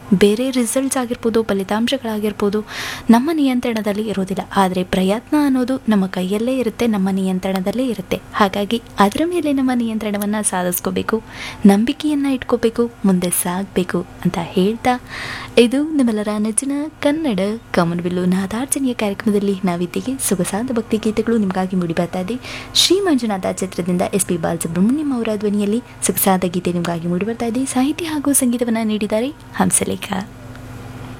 ಬೇರೆ ರಿಸಲ್ಟ್ಸ್ ಆಗಿರ್ಬೋದು ಫಲಿತಾಂಶಗಳಾಗಿರ್ಬೋದು ನಮ್ಮ ನಿಯಂತ್ರಣದಲ್ಲಿ ಇರೋದಿಲ್ಲ ಆದರೆ ಪ್ರಯತ್ನ ಅನ್ನೋದು ನಮ್ಮ ಕೈಯಲ್ಲೇ ಇರುತ್ತೆ ನಮ್ಮ ನಿಯಂತ್ರಣದಲ್ಲೇ ಇರುತ್ತೆ ಹಾಗಾಗಿ ಅದರ ಮೇಲೆ ನಮ್ಮ ನಿಯಂತ್ರಣವನ್ನು ಸಾಧಿಸ್ಕೋಬೇಕು ನಂಬಿಕೆಯನ್ನು ಇಟ್ಕೋಬೇಕು ಮುಂದೆ ಸಾಗಬೇಕು ಅಂತ ಹೇಳ್ತಾ ಇದು ನಿಮ್ಮೆಲ್ಲರ ನೆಚ್ಚಿನ ಕನ್ನಡ ಕಮನವಿಲ್ಲು ನಾದಾರ್ಚನೆಯ ಕಾರ್ಯಕ್ರಮದಲ್ಲಿ ನಾವಿದ್ದೀಗೆ ಸೊಗಸಾದ ಭಕ್ತಿ ಗೀತೆಗಳು ನಿಮಗಾಗಿ ಮೂಡಿ ಬರ್ತಾ ಇದೆ ಶ್ರೀ ಮಂಜುನಾಥ ಚಿತ್ರದಿಂದ ಎಸ್ ಪಿ ಬಾಲಸುಬ್ರಹ್ಮಣ್ಯಂ ಅವರ ಧ್ವನಿಯಲ್ಲಿ ಸೊಗಸಾದ ಗೀತೆ ನಿಮಗಾಗಿ ಮೂಡಿ ಬರ್ತಾ ಇದೆ ಸಾಹಿತ್ಯ ಹಾಗೂ ಸಂಗೀತವನ್ನು ನೀಡಿದ್ದಾರೆ ಹಂಸಲೇಖ